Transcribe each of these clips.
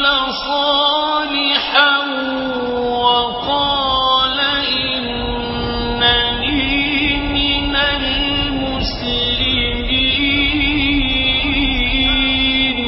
صالحا وقال إنني من المسلمين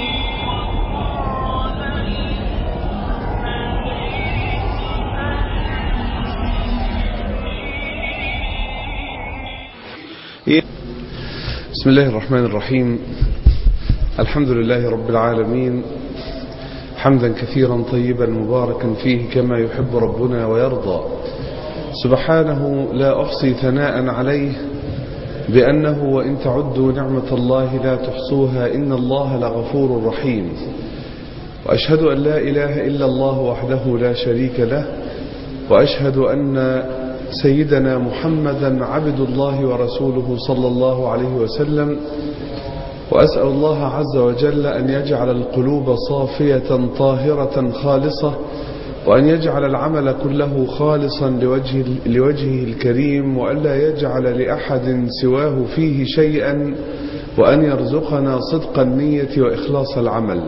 بسم الله الرحمن الرحيم الحمد لله رب العالمين حمدا كثيرا طيبا مباركا فيه كما يحب ربنا ويرضى سبحانه لا أحصي ثناء عليه بأنه وإن تعدوا نعمة الله لا تحصوها إن الله لغفور رحيم وأشهد أن لا إله إلا الله وحده لا شريك له وأشهد أن سيدنا محمدا عبد الله ورسوله صلى الله عليه وسلم وأسأل الله عز وجل أن يجعل القلوب صافية طاهرة خالصة وأن يجعل العمل كله خالصا لوجه لوجهه الكريم وألا يجعل لأحد سواه فيه شيئا وأن يرزقنا صدق النية وإخلاص العمل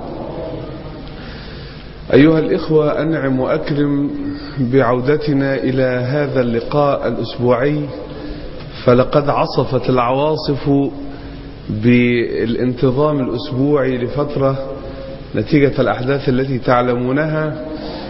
أيها الإخوة أنعم وأكرم بعودتنا إلى هذا اللقاء الأسبوعي فلقد عصفت العواصف بالانتظام الأسبوعي لفترة نتيجة الأحداث التي تعلمونها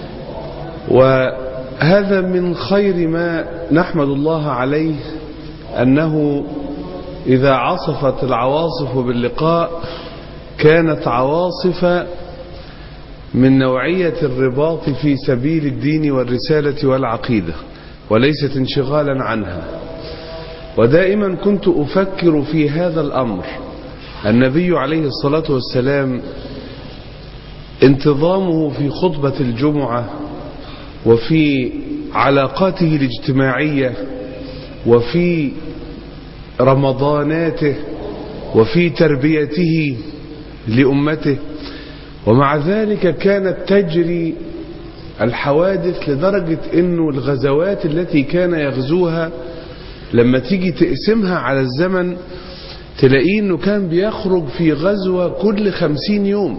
وهذا من خير ما نحمد الله عليه أنه إذا عصفت العواصف باللقاء كانت عواصف من نوعية الرباط في سبيل الدين والرسالة والعقيدة وليست انشغالا عنها ودائما كنت أفكر في هذا الأمر النبي عليه الصلاة والسلام انتظامه في خطبة الجمعة وفي علاقاته الاجتماعية وفي رمضاناته وفي تربيته لأمته ومع ذلك كانت تجري الحوادث لدرجة انه الغزوات التي كان يغزوها لما تيجي تقسمها على الزمن تلاقيه انه كان بيخرج في غزوة كل خمسين يوم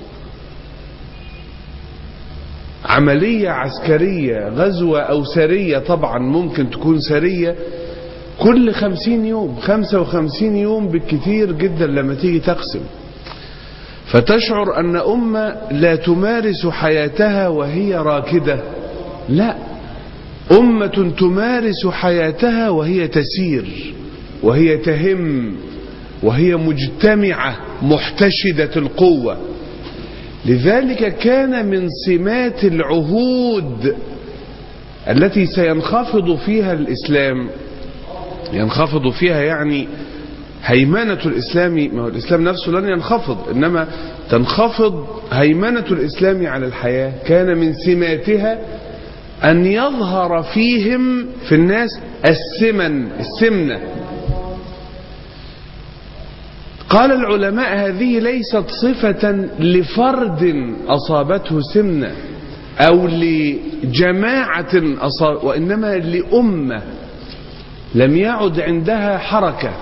عملية عسكرية غزوة او سرية طبعا ممكن تكون سرية كل خمسين يوم خمسة وخمسين يوم بالكثير جدا لما تيجي تقسم فتشعر أن أمة لا تمارس حياتها وهي راكدة لا أمة تمارس حياتها وهي تسير وهي تهم وهي مجتمعة محتشدة القوة لذلك كان من سمات العهود التي سينخفض فيها الإسلام ينخفض فيها يعني هيمنة الإسلام ما هو الإسلام نفسه لن ينخفض إنما تنخفض هيمنة الإسلام على الحياة كان من سماتها أن يظهر فيهم في الناس السمن السمنة قال العلماء هذه ليست صفة لفرد أصابته سمنة أو لجماعة أصاب وإنما لأمة لم يعد عندها حركة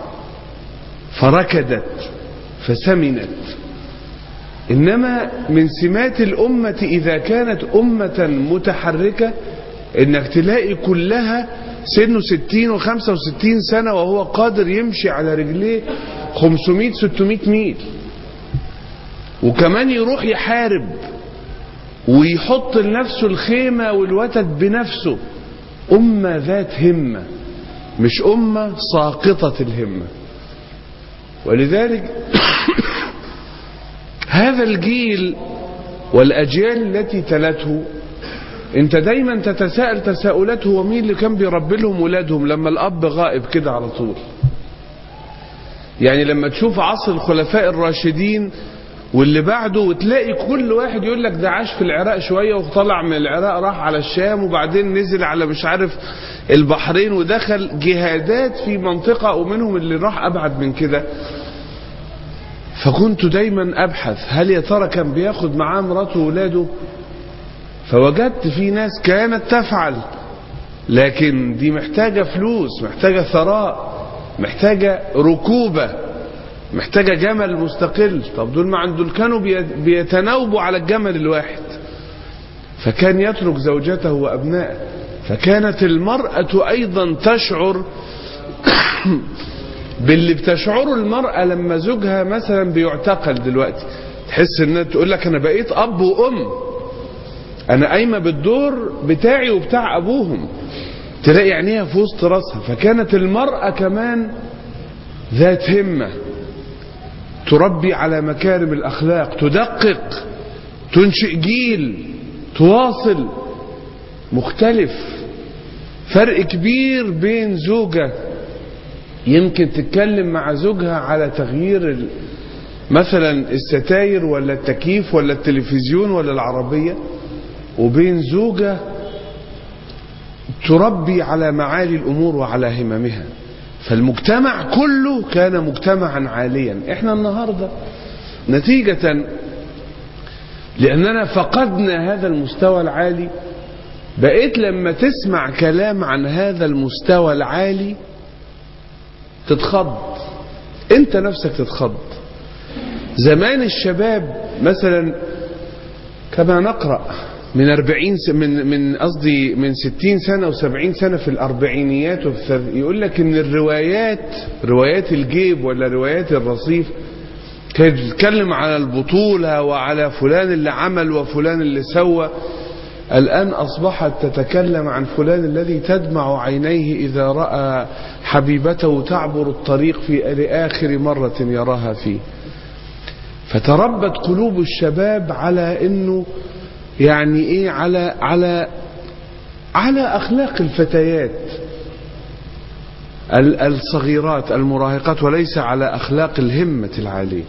فركدت فسمنت إنما من سمات الأمة إذا كانت أمة متحركة إنك تلاقي كلها سنه ستين وخمسة وستين سنة وهو قادر يمشي على رجليه خمسمائة ستمائة ميل وكمان يروح يحارب ويحط لنفسه الخيمة والوتد بنفسه أمة ذات همة مش أمة ساقطة الهمة ولذلك هذا الجيل والأجيال التي تلته انت دايما تتساءل تساؤلات هو مين اللي كان بيربي لهم ولادهم لما الأب غائب كده على طول يعني لما تشوف عصر الخلفاء الراشدين واللي بعده وتلاقي كل واحد يقول لك ده عاش في العراق شوية وطلع من العراق راح على الشام وبعدين نزل على مش عارف البحرين ودخل جهادات في منطقة ومنهم اللي راح أبعد من كده فكنت دايما أبحث هل يا ترى كان بياخد معاه مراته وولاده فوجدت في ناس كانت تفعل لكن دي محتاجة فلوس محتاجة ثراء محتاجة ركوبة محتاجة جمل مستقل طب دول ما دول كانوا بيتناوبوا على الجمل الواحد فكان يترك زوجته وأبنائه فكانت المرأة أيضا تشعر باللي بتشعره المرأة لما زوجها مثلا بيعتقل دلوقتي تحس انها تقول لك انا بقيت اب وام انا قايمه بالدور بتاعي وبتاع ابوهم تلاقي عينيها في وسط راسها فكانت المرأة كمان ذات همة تربي على مكارم الأخلاق تدقق تنشئ جيل تواصل مختلف فرق كبير بين زوجة يمكن تتكلم مع زوجها على تغيير ال- مثلا الستاير ولا التكييف ولا التلفزيون ولا العربية وبين زوجة تربي على معالي الأمور وعلى هممها فالمجتمع كله كان مجتمعا عاليا احنا النهاردة نتيجة لأننا فقدنا هذا المستوى العالي بقيت لما تسمع كلام عن هذا المستوى العالي تتخض انت نفسك تتخض زمان الشباب مثلا كما نقرأ من أربعين س- من من قصدي من ستين سنة وسبعين سنة في الأربعينيات وفي الثلاث- يقول لك إن الروايات روايات الجيب ولا روايات الرصيف كانت بتتكلم على البطولة وعلى فلان اللي عمل وفلان اللي سوى الآن أصبحت تتكلم عن فلان الذي تدمع عينيه إذا رأى حبيبته تعبر الطريق في لآخر مرة يراها فيه فتربت قلوب الشباب على انه يعني ايه على على على اخلاق الفتيات ال- الصغيرات المراهقات وليس على اخلاق الهمه العاليه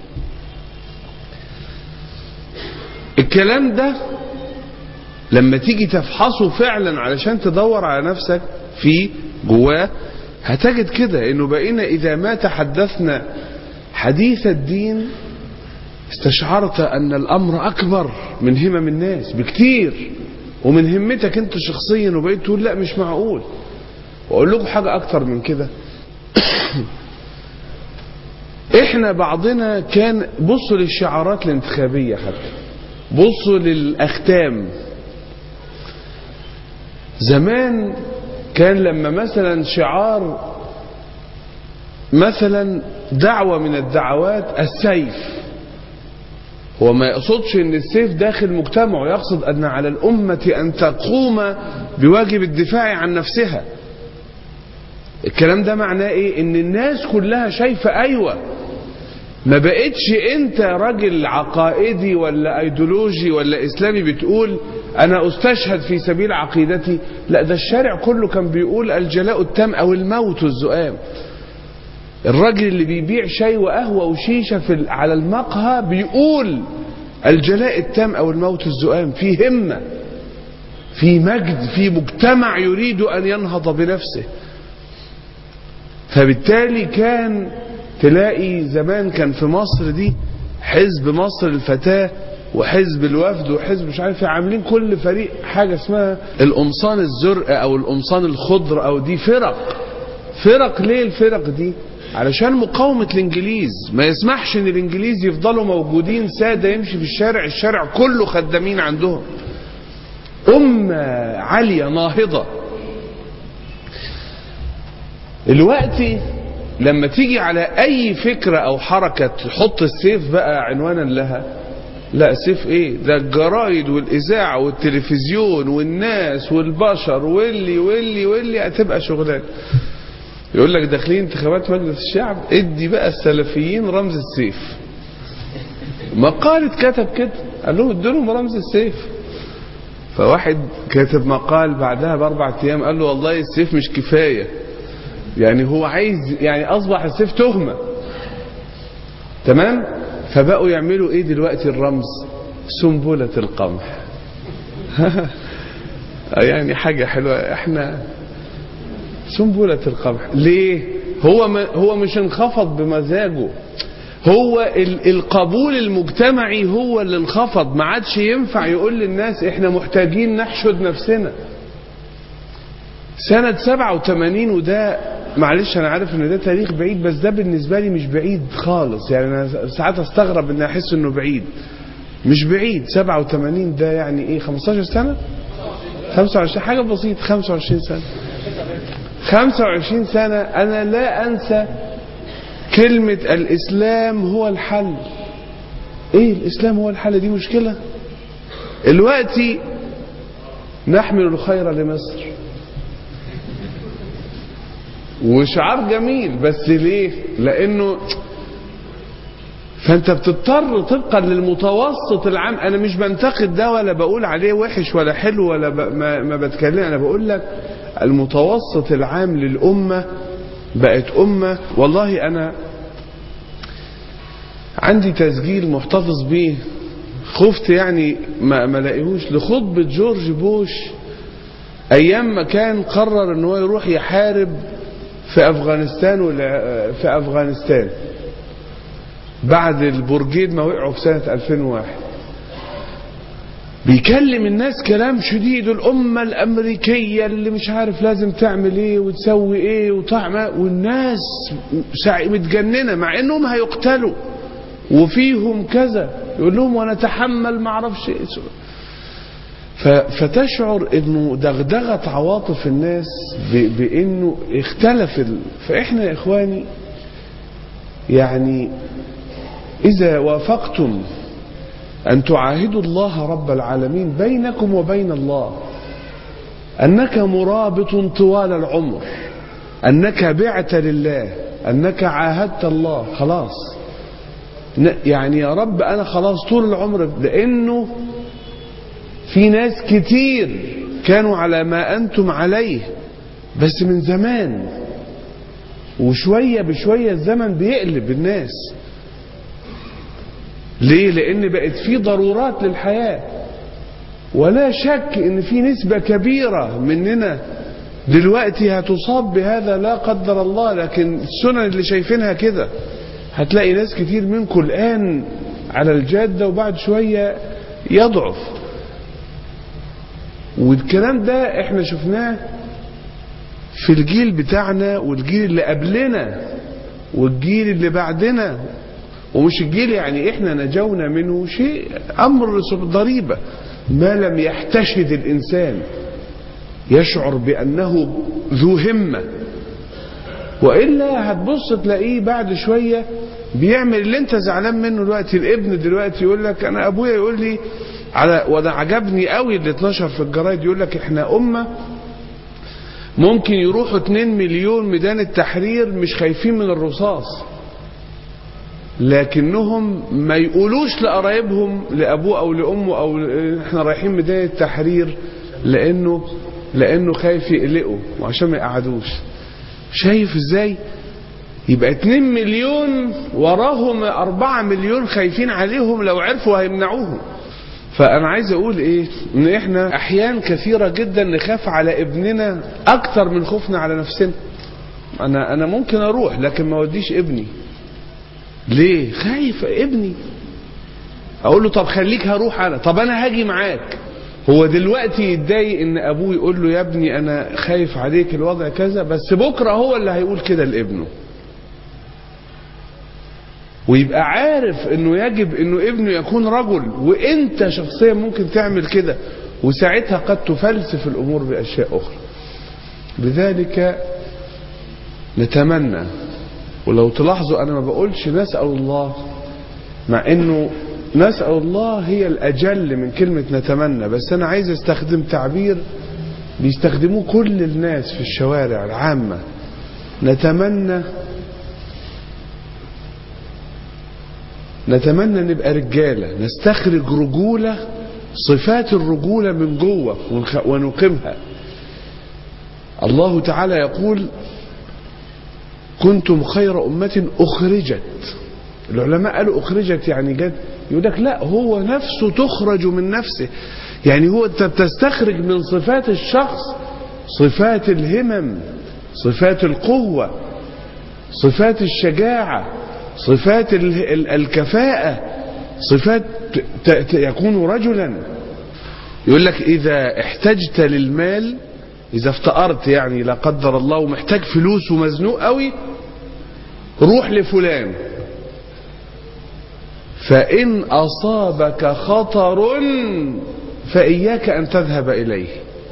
الكلام ده لما تيجي تفحصه فعلا علشان تدور على نفسك في جواه هتجد كده انه بقينا اذا ما تحدثنا حديث الدين استشعرت ان الامر اكبر من همم الناس بكتير ومن همتك انت شخصيا وبقيت تقول لا مش معقول واقول لكم حاجه اكتر من كده احنا بعضنا كان بصوا للشعارات الانتخابيه حتى بصوا للاختام زمان كان لما مثلا شعار مثلا دعوه من الدعوات السيف هو ما يقصدش ان السيف داخل مجتمعه يقصد ان على الامة ان تقوم بواجب الدفاع عن نفسها الكلام ده معناه ايه ان الناس كلها شايفة ايوه ما بقتش انت راجل عقائدي ولا ايديولوجي ولا اسلامي بتقول انا استشهد في سبيل عقيدتي لا ده الشارع كله كان بيقول الجلاء التام او الموت الزؤام الراجل اللي بيبيع شاي وقهوة وشيشة في ال- على المقهى بيقول الجلاء التام أو الموت الزؤام في همة في مجد في مجتمع يريد أن ينهض بنفسه فبالتالي كان تلاقي زمان كان في مصر دي حزب مصر الفتاة وحزب الوفد وحزب مش عارف إيه، عاملين كل فريق حاجة اسمها القمصان الزرق أو القمصان الخضر أو دي فرق فرق ليه الفرق دي علشان مقاومة الانجليز ما يسمحش ان الانجليز يفضلوا موجودين سادة يمشي في الشارع الشارع كله خدامين عندهم أمة عالية ناهضة دلوقتي لما تيجي على أي فكرة أو حركة تحط السيف بقى عنوانا لها لا سيف ايه ده الجرايد والإذاعة والتلفزيون والناس والبشر واللي واللي واللي هتبقى شغلانه يقول لك داخلين انتخابات مجلس الشعب ادي بقى السلفيين رمز السيف مقال اتكتب كده قال لهم ادوا لهم رمز السيف فواحد كاتب مقال بعدها باربع ايام قال له والله السيف مش كفايه يعني هو عايز يعني اصبح السيف تهمه تمام فبقوا يعملوا ايه دلوقتي الرمز سنبله القمح يعني حاجه حلوه احنا سنبلة القمح ليه هو ما هو مش انخفض بمزاجه هو ال- القبول المجتمعي هو اللي انخفض ما عادش ينفع يقول للناس احنا محتاجين نحشد نفسنا سنة 87 وده معلش انا عارف ان ده تاريخ بعيد بس ده بالنسبة لي مش بعيد خالص يعني انا ساعات استغرب ان احس انه بعيد مش بعيد 87 ده يعني ايه 15 سنة 25 حاجة بسيطة 25 سنة 25 سنة أنا لا أنسى كلمة الإسلام هو الحل إيه الإسلام هو الحل دي مشكلة دلوقتي نحمل الخير لمصر وشعار جميل بس ليه لأنه فانت بتضطر طبقا للمتوسط العام انا مش بنتقد ده ولا بقول عليه وحش ولا حلو ولا ب... ما, ما بتكلم انا بقول لك المتوسط العام للامه بقت امه والله انا عندي تسجيل محتفظ بيه خفت يعني ما ما لاقيهوش لخطبه جورج بوش ايام ما كان قرر ان هو يروح يحارب في افغانستان ولا في افغانستان بعد البرجيد ما وقعوا في سنة 2001 بيكلم الناس كلام شديد الأمة الأمريكية اللي مش عارف لازم تعمل إيه وتسوي إيه وطعم والناس متجننة مع إنهم هيقتلوا وفيهم كذا يقول لهم ونتحمل ما اعرفش إيه فتشعر انه دغدغت عواطف الناس بانه اختلف ال... فاحنا يا اخواني يعني إذا وافقتم أن تعاهدوا الله رب العالمين بينكم وبين الله أنك مرابط طوال العمر أنك بعت لله أنك عاهدت الله خلاص يعني يا رب أنا خلاص طول العمر لأنه في ناس كتير كانوا على ما أنتم عليه بس من زمان وشوية بشوية الزمن بيقلب الناس ليه لان بقت في ضرورات للحياة ولا شك ان في نسبة كبيرة مننا دلوقتي هتصاب بهذا لا قدر الله لكن السنن اللي شايفينها كده هتلاقي ناس كتير منكم الان على الجادة وبعد شوية يضعف والكلام ده احنا شفناه في الجيل بتاعنا والجيل اللي قبلنا والجيل اللي بعدنا ومش الجيل يعني احنا نجونا منه شيء امر ضريبة ما لم يحتشد الانسان يشعر بانه ذو همة والا هتبص تلاقيه بعد شوية بيعمل اللي انت زعلان منه دلوقتي الابن دلوقتي يقول لك انا ابويا يقول لي على وده عجبني قوي اللي اتنشر في الجرايد يقول لك احنا امه ممكن يروحوا 2 مليون ميدان التحرير مش خايفين من الرصاص لكنهم ما يقولوش لقرايبهم لابوه او لامه او احنا رايحين ميدان التحرير لانه لانه خايف يقلقوا وعشان ما يقعدوش شايف ازاي يبقى 2 مليون وراهم 4 مليون خايفين عليهم لو عرفوا هيمنعوهم فانا عايز اقول ايه ان احنا احيان كثيره جدا نخاف على ابننا اكتر من خوفنا على نفسنا انا انا ممكن اروح لكن ما اوديش ابني ليه خايف ابني اقول له طب خليك هروح انا طب انا هاجي معاك هو دلوقتي يتضايق ان ابوه يقول له يا ابني انا خايف عليك الوضع كذا بس بكره هو اللي هيقول كده لابنه ويبقى عارف انه يجب انه ابنه يكون رجل وانت شخصيا ممكن تعمل كده وساعتها قد تفلسف الامور باشياء اخرى لذلك نتمنى ولو تلاحظوا انا ما بقولش نسال الله مع انه نسال الله هي الاجل من كلمه نتمنى بس انا عايز استخدم تعبير بيستخدموه كل الناس في الشوارع العامه نتمنى نتمنى نبقى رجالة نستخرج رجولة صفات الرجولة من جوه ونقيمها الله تعالى يقول كنتم خير أمة أخرجت العلماء قالوا أخرجت يعني جد يقول لك لا هو نفسه تخرج من نفسه يعني هو أنت بتستخرج من صفات الشخص صفات الهمم صفات القوة صفات الشجاعة صفات الكفاءة صفات يكون رجلا يقول لك إذا احتجت للمال إذا افتقرت يعني لا قدر الله ومحتاج فلوس ومزنوق قوي روح لفلان فإن أصابك خطر فإياك أن تذهب إليه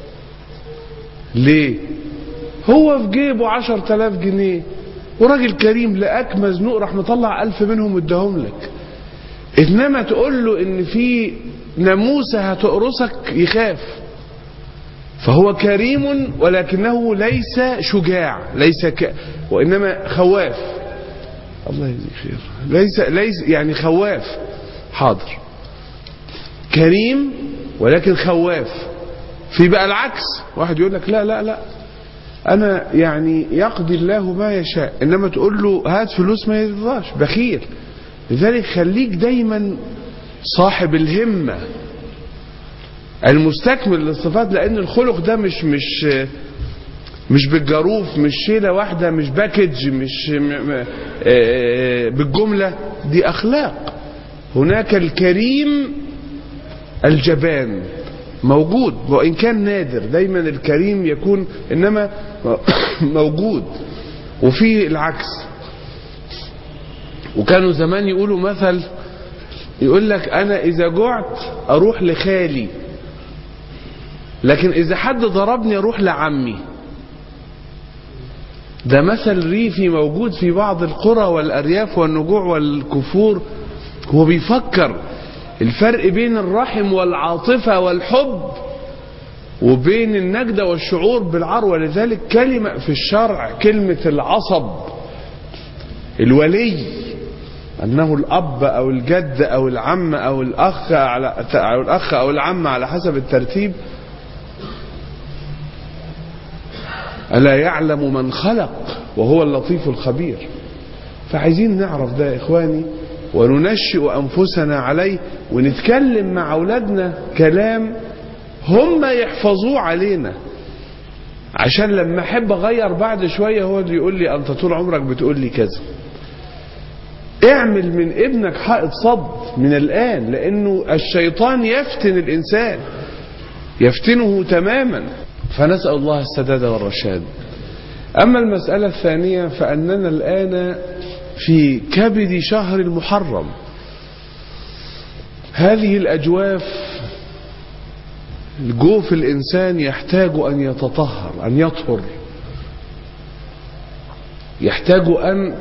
ليه هو في جيبه عشر تلاف جنيه وراجل كريم لقاك مزنوق راح مطلع ألف منهم واداهم لك إنما تقول له إن في ناموسة هتقرصك يخاف فهو كريم ولكنه ليس شجاع ليس ك... وإنما خواف الله يجزيك خير ليس ليس يعني خواف حاضر كريم ولكن خواف في بقى العكس واحد يقول لك لا لا لا انا يعني يقضي الله ما يشاء انما تقول له هات فلوس ما يرضاش بخيل لذلك خليك دايما صاحب الهمة المستكمل للصفات لان الخلق ده مش مش مش بالجروف مش شيلة واحدة مش باكج مش م- م- آه، بالجملة دي أخلاق هناك الكريم الجبان موجود وإن كان نادر دايما الكريم يكون إنما موجود وفي العكس وكانوا زمان يقولوا مثل يقول لك أنا إذا جعت أروح لخالي لكن إذا حد ضربني أروح لعمي ده مثل ريفي موجود في بعض القرى والأرياف والنجوع والكفور هو بيفكر الفرق بين الرحم والعاطفة والحب وبين النجدة والشعور بالعار ولذلك كلمة في الشرع كلمة العصب الولي أنه الأب أو الجد أو العم أو الأخ على أو الأخ أو العم على حسب الترتيب ألا يعلم من خلق وهو اللطيف الخبير فعايزين نعرف ده يا إخواني وننشئ أنفسنا عليه ونتكلم مع أولادنا كلام هم يحفظوه علينا عشان لما أحب أغير بعد شوية هو اللي يقول لي أنت طول عمرك بتقول لي كذا اعمل من ابنك حائط صد من الآن لأنه الشيطان يفتن الإنسان يفتنه تماما فنسأل الله السداد والرشاد أما المسألة الثانية فأننا الآن في كبد شهر المحرم هذه الأجواف الجوف الإنسان يحتاج أن يتطهر أن يطهر يحتاج أن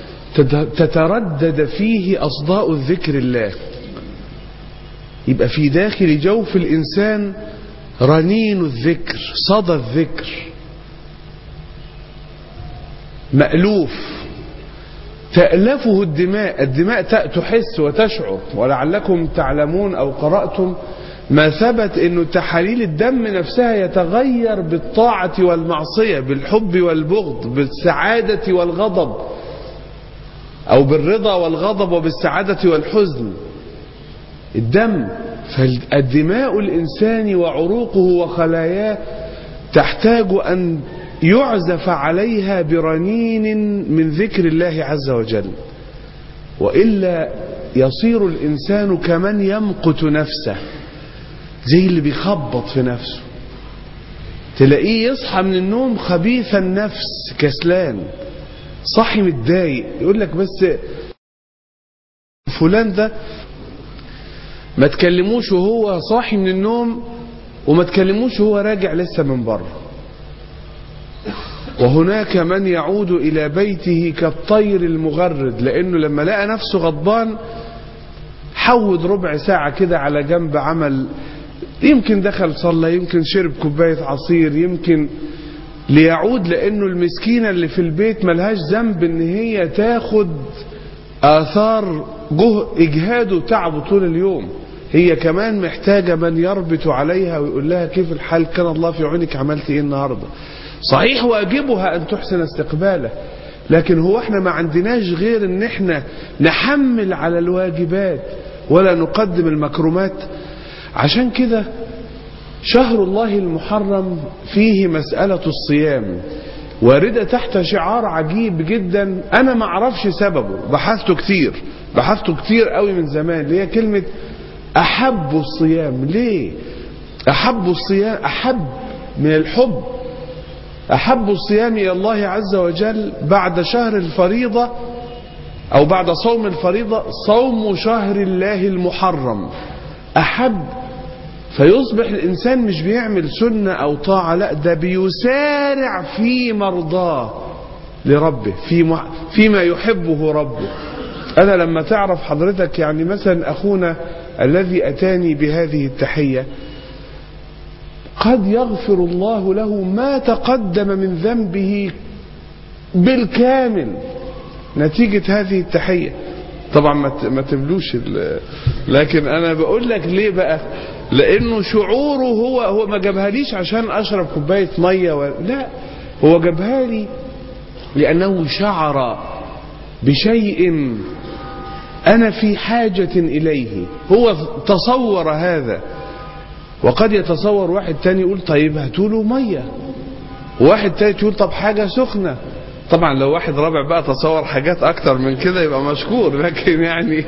تتردد فيه أصداء الذكر الله يبقى في داخل جوف الإنسان رنين الذكر صدى الذكر مألوف تألفه الدماء الدماء تحس وتشعر ولعلكم تعلمون أو قرأتم ما ثبت أن تحاليل الدم نفسها يتغير بالطاعة والمعصية بالحب والبغض بالسعادة والغضب أو بالرضا والغضب وبالسعادة والحزن الدم فالدماء الإنسان وعروقه وخلاياه تحتاج أن يعزف عليها برنين من ذكر الله عز وجل وإلا يصير الإنسان كمن يمقت نفسه زي اللي بيخبط في نفسه تلاقيه يصحى من النوم خبيث النفس كسلان صحي متضايق يقول لك بس فلان ده ما تكلموش وهو صاحي من النوم وما تكلموش وهو راجع لسه من بره وهناك من يعود إلى بيته كالطير المغرد لأنه لما لقى نفسه غضبان حود ربع ساعة كده على جنب عمل يمكن دخل صلى يمكن شرب كوباية عصير يمكن ليعود لأنه المسكينة اللي في البيت ملهاش ذنب ان هي تاخد آثار جه إجهاده وتعبه طول اليوم هي كمان محتاجة من يربط عليها ويقول لها كيف الحال كان الله في عونك عملت ايه النهاردة صحيح واجبها ان تحسن استقباله لكن هو احنا ما عندناش غير ان احنا نحمل على الواجبات ولا نقدم المكرمات عشان كده شهر الله المحرم فيه مسألة الصيام واردة تحت شعار عجيب جدا انا ما اعرفش سببه بحثته كتير بحثته كتير قوي من زمان اللي هي كلمة احب الصيام ليه احب الصيام احب من الحب احب الصيام الى الله عز وجل بعد شهر الفريضة أو بعد صوم الفريضة صوم شهر الله المحرم أحب فيصبح الإنسان مش بيعمل سنة أو طاعة لا ده بيسارع في مرضاه لربه في فيما يحبه ربه أنا لما تعرف حضرتك يعني مثلا أخونا الذي أتاني بهذه التحية قد يغفر الله له ما تقدم من ذنبه بالكامل نتيجة هذه التحية طبعا ما تبلوش لكن انا بقول لك ليه بقى لانه شعوره هو هو ما جابها ليش عشان اشرب كوبايه ميه و... لا هو جابها لي لانه شعر بشيء انا في حاجه اليه هو تصور هذا وقد يتصور واحد تاني يقول طيب هاتوله ميه وواحد تاني يقول طب حاجه سخنه طبعا لو واحد رابع بقى تصور حاجات اكتر من كده يبقى مشكور لكن يعني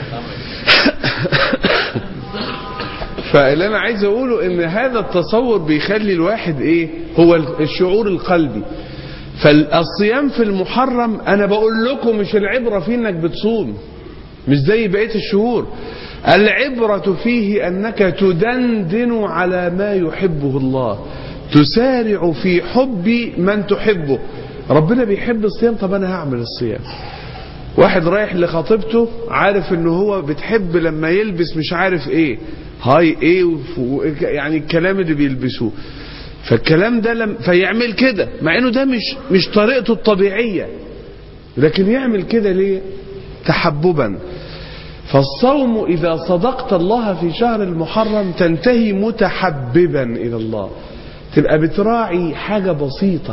فاللي انا عايز اقوله ان هذا التصور بيخلي الواحد ايه هو الشعور القلبي فالصيام في المحرم انا بقول لكم مش العبرة في انك بتصوم مش زي بقية الشهور العبرة فيه انك تدندن على ما يحبه الله تسارع في حب من تحبه ربنا بيحب الصيام طب انا هعمل الصيام واحد رايح لخطيبته عارف ان هو بتحب لما يلبس مش عارف ايه هاي ايه وف... يعني الكلام اللي بيلبسوه فالكلام ده لم... فيعمل كده مع انه ده مش مش طريقته الطبيعية لكن يعمل كده ليه تحببا فالصوم إذا صدقت الله في شهر المحرم تنتهي متحببا إلى الله تبقى بتراعي حاجة بسيطة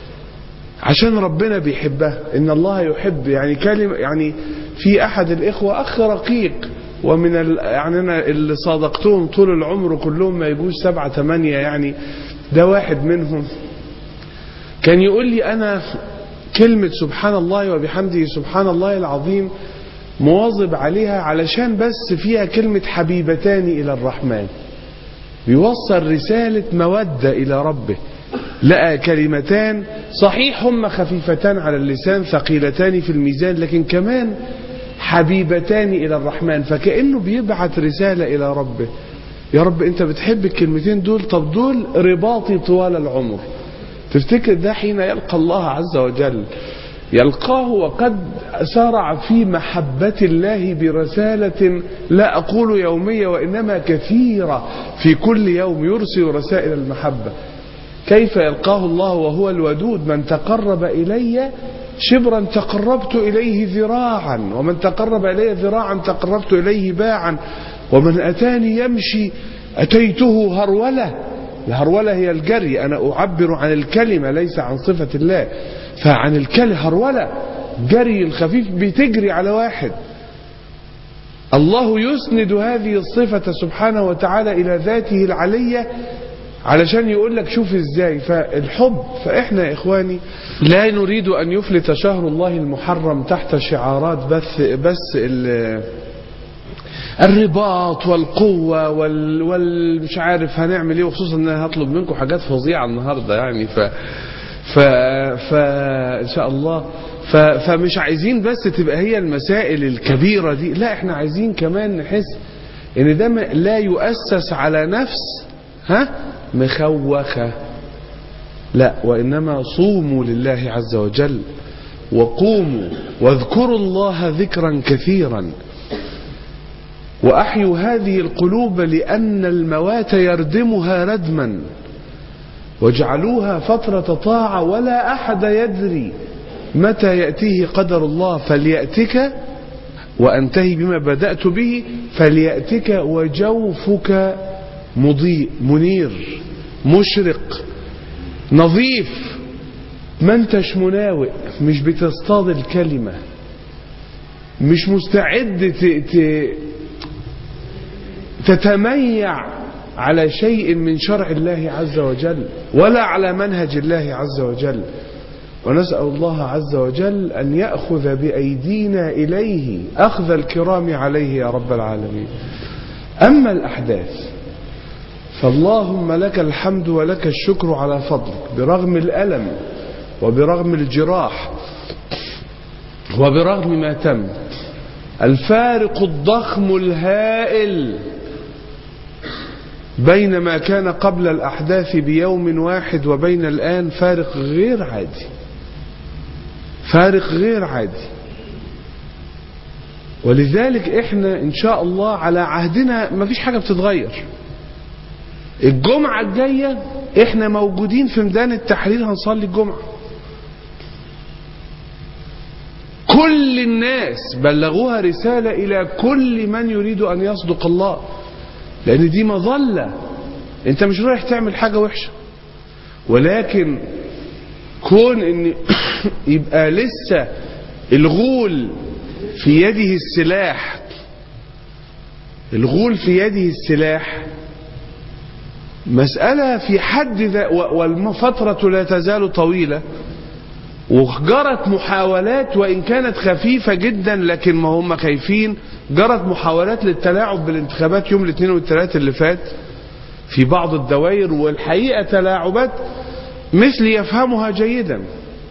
عشان ربنا بيحبها إن الله يحب يعني كلمة يعني في أحد الإخوة أخ رقيق ومن ال يعني أنا اللي صادقتهم طول العمر كلهم ما يجوز سبعة ثمانية يعني ده واحد منهم كان يقول لي أنا كلمة سبحان الله وبحمده سبحان الله العظيم مواظب عليها علشان بس فيها كلمة حبيبتان إلى الرحمن بيوصل رسالة مودة إلى ربه لقى كلمتان صحيح هم خفيفتان على اللسان ثقيلتان في الميزان لكن كمان حبيبتان إلى الرحمن فكأنه بيبعت رسالة إلى ربه يا رب أنت بتحب الكلمتين دول طب دول رباطي طوال العمر تفتكر ده حين يلقى الله عز وجل يلقاه وقد سارع في محبة الله برسالة لا أقول يومية وإنما كثيرة في كل يوم يرسل رسائل المحبة كيف يلقاه الله وهو الودود من تقرب إلي شبرا تقربت إليه ذراعا ومن تقرب إلي ذراعا تقربت إليه باعا ومن أتاني يمشي أتيته هرولة الهرولة هي الجري أنا أعبر عن الكلمة ليس عن صفة الله فعن الكلمة هرولة جري الخفيف بتجري على واحد الله يسند هذه الصفة سبحانه وتعالى إلى ذاته العلية علشان يقول لك شوف ازاي فالحب فاحنا يا اخواني لا نريد ان يفلت شهر الله المحرم تحت شعارات بس بس الرباط والقوة وال والمش عارف هنعمل ايه وخصوصا ان انا هطلب منكم حاجات فظيعة النهاردة يعني ف ف ف ان شاء الله ف... فمش عايزين بس تبقى هي المسائل الكبيرة دي لا احنا عايزين كمان نحس ان ده لا يؤسس على نفس ها مخوخة لا وإنما صوموا لله عز وجل وقوموا واذكروا الله ذكرا كثيرا وأحيوا هذه القلوب لأن الموات يردمها ردما واجعلوها فترة طاعة ولا أحد يدري متى يأتيه قدر الله فليأتك وأنتهي بما بدأت به فليأتك وجوفك مضيء منير مشرق نظيف ما انتش مناوئ مش بتصطاد الكلمة مش مستعد ت... ت... تتميع على شيء من شرع الله عز وجل ولا على منهج الله عز وجل ونسأل الله عز وجل أن يأخذ بأيدينا إليه أخذ الكرام عليه يا رب العالمين أما الأحداث فاللهم لك الحمد ولك الشكر على فضلك برغم الألم وبرغم الجراح وبرغم ما تم الفارق الضخم الهائل بين ما كان قبل الأحداث بيوم واحد وبين الآن فارق غير عادي فارق غير عادي ولذلك احنا ان شاء الله على عهدنا ما فيش حاجة بتتغير الجمعة الجاية احنا موجودين في ميدان التحرير هنصلي الجمعة كل الناس بلغوها رسالة الى كل من يريد ان يصدق الله لان دي مظلة انت مش رايح تعمل حاجة وحشة ولكن كون ان يبقى لسه الغول في يده السلاح الغول في يده السلاح مسألة في حد ذا والفترة لا تزال طويلة وجرت محاولات وإن كانت خفيفة جدا لكن ما هم خايفين جرت محاولات للتلاعب بالانتخابات يوم الاثنين والثلاث اللي فات في بعض الدوائر والحقيقة تلاعبات مثلي يفهمها جيدا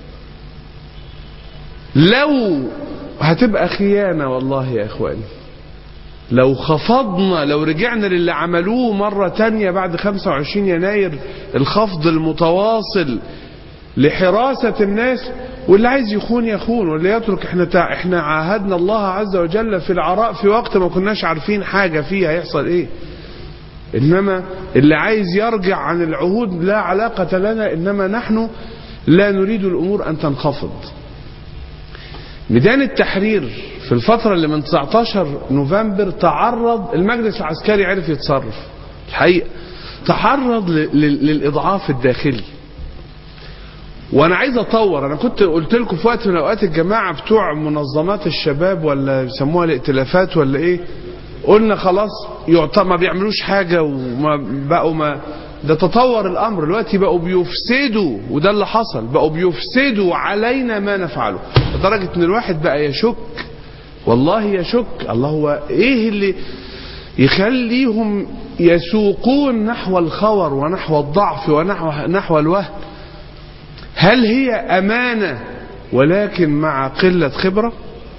لو هتبقى خيانة والله يا إخواني لو خفضنا لو رجعنا للي عملوه مرة تانية بعد 25 يناير الخفض المتواصل لحراسة الناس واللي عايز يخون يخون واللي يترك احنا تع... احنا عاهدنا الله عز وجل في العراء في وقت ما كناش عارفين حاجة فيها هيحصل ايه انما اللي عايز يرجع عن العهود لا علاقة لنا انما نحن لا نريد الامور ان تنخفض ميدان التحرير في الفترة اللي من 19 نوفمبر تعرض المجلس العسكري عرف يتصرف الحقيقة تعرض للإضعاف الداخلي وانا عايز اطور انا كنت قلت لكم في وقت من اوقات الجماعه بتوع منظمات الشباب ولا بيسموها الائتلافات ولا ايه قلنا خلاص يعط ما بيعملوش حاجه وما بقوا ما ده تطور الامر دلوقتي بقوا بيفسدوا وده اللي حصل بقوا بيفسدوا علينا ما نفعله لدرجه ان الواحد بقى يشك والله يشك الله هو ايه اللي يخليهم يسوقون نحو الخور ونحو الضعف ونحو نحو الوهن هل هي أمانة ولكن مع قلة خبرة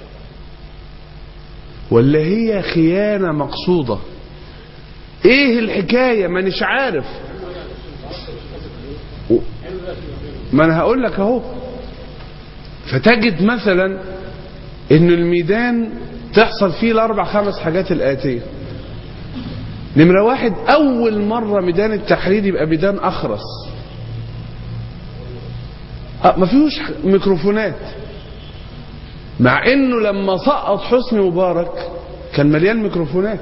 ولا هي خيانة مقصودة ايه الحكاية ما نش عارف ما انا هقول لك اهو فتجد مثلا ان الميدان تحصل فيه الاربع خمس حاجات الاتيه نمرة واحد اول مرة ميدان التحرير يبقى ميدان اخرس ما فيهوش ميكروفونات مع انه لما سقط حسني مبارك كان مليان ميكروفونات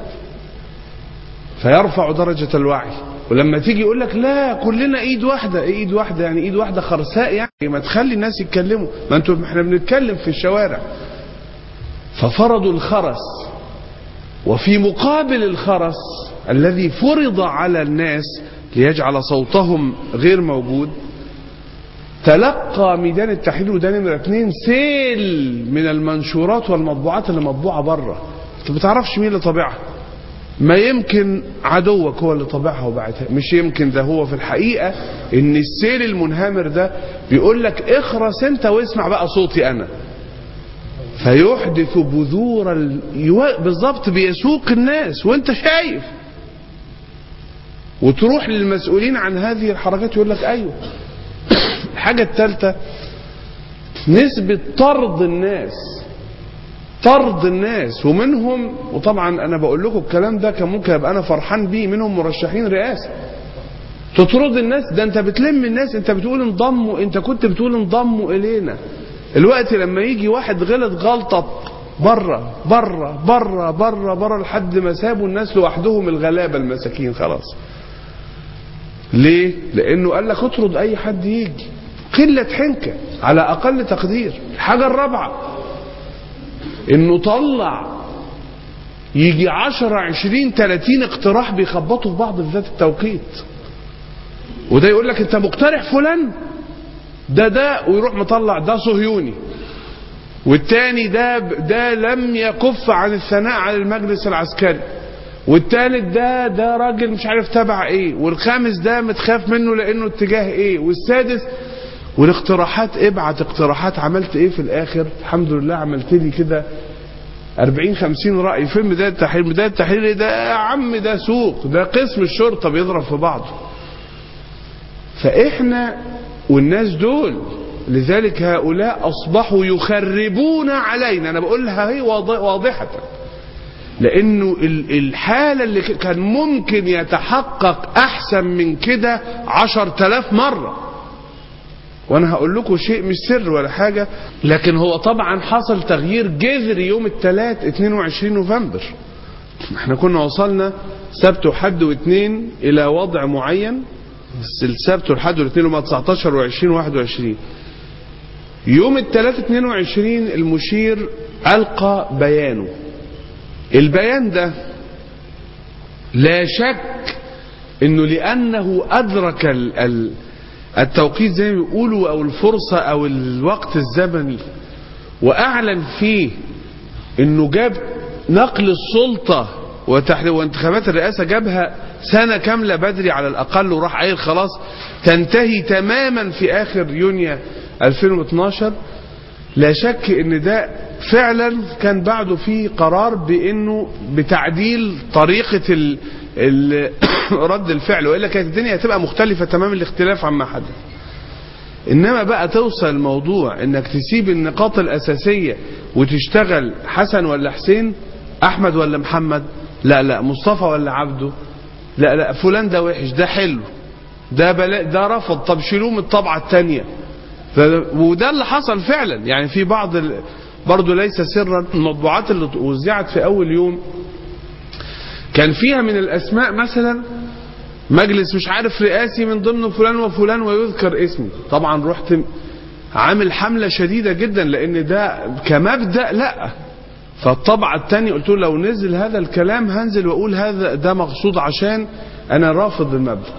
فيرفع درجة الوعي ولما تيجي يقول لك لا كلنا ايد واحدة ايه ايد واحدة يعني ايد واحدة خرساء يعني ما تخلي الناس يتكلموا ما انتوا احنا بنتكلم في الشوارع ففرضوا الخرس وفي مقابل الخرس الذي فرض على الناس ليجعل صوتهم غير موجود تلقى ميدان التحرير وده نمرة اتنين سيل من المنشورات والمطبوعات اللي مطبوعة بره انت ما تعرفش مين اللي طابعها ما يمكن عدوك هو اللي طابعها وبعتها مش يمكن ده هو في الحقيقة ان السيل المنهمر ده بيقول لك اخرس انت واسمع بقى صوتي انا فيحدث بذور ال... يو... بالظبط بيسوق الناس وانت شايف وتروح للمسؤولين عن هذه الحركات يقول لك ايوه الحاجة الثالثة نسبة طرد الناس طرد الناس ومنهم وطبعا انا بقول لكم الكلام ده كان ممكن ابقى انا فرحان بيه منهم مرشحين رئاسة تطرد الناس ده انت بتلم الناس انت بتقول انضموا انت كنت بتقول انضموا الينا الوقت لما يجي واحد غلط غلطة بره بره بره بره بره لحد ما سابوا الناس لوحدهم الغلابة المساكين خلاص ليه لانه قال لك اطرد اي حد يجي قلة حنكة على اقل تقدير الحاجة الرابعة انه طلع يجي عشرة عشرين تلاتين اقتراح بيخبطوا في بعض في ذات التوقيت وده يقول لك انت مقترح فلان ده ده ويروح مطلع ده صهيوني والتاني ده ده لم يكف عن الثناء على المجلس العسكري والتالت ده ده راجل مش عارف تبع ايه والخامس ده متخاف منه لانه اتجاه ايه والسادس والاقتراحات ابعت اقتراحات عملت ايه في الاخر الحمد لله عملت لي كده 40 50 رأي فين بداية التحرير بداية التحرير إيه ده يا عم ده سوق ده قسم الشرطة بيضرب في بعضه فإحنا والناس دول لذلك هؤلاء أصبحوا يخربون علينا أنا بقولها هي واضح- واضحة لأنه ال- الحالة اللي ك- كان ممكن يتحقق أحسن من كده عشر تلاف مرة وانا هقول لكم شيء مش سر ولا حاجة لكن هو طبعا حصل تغيير جذري يوم الثلاث 22 نوفمبر احنا كنا وصلنا سبت وحد واثنين الى وضع معين السبت والحد والاثنين هما 19 و20 و21 يوم الثلاث 22 المشير القى بيانه البيان ده لا شك انه لانه ادرك ال ال التوقيت زي ما بيقولوا او الفرصة او الوقت الزمني واعلن فيه انه جاب نقل السلطة وتحت وانتخابات الرئاسة جابها سنة كاملة بدري على الاقل وراح قايل خلاص تنتهي تماما في اخر يونيو 2012 لا شك ان ده فعلا كان بعده فيه قرار بانه بتعديل طريقة ال ال رد الفعل والا كانت الدنيا هتبقى مختلفة تمام الاختلاف عما حدث انما بقى توصل الموضوع انك تسيب النقاط الاساسية وتشتغل حسن ولا حسين احمد ولا محمد لا لا مصطفى ولا عبده لا لا فلان ده وحش ده حلو ده بلا ده رفض طب شيلوه من الطبعة التانية ف- وده اللي حصل فعلا يعني في بعض ال... برضه ليس سرا المطبوعات اللي وزعت في اول يوم كان فيها من الاسماء مثلا مجلس مش عارف رئاسي من ضمن فلان وفلان ويذكر اسمي طبعا رحت عامل حملة شديدة جدا لان ده كمبدأ لا فالطبعة التانية قلت له لو نزل هذا الكلام هنزل واقول هذا ده مقصود عشان انا رافض المبدأ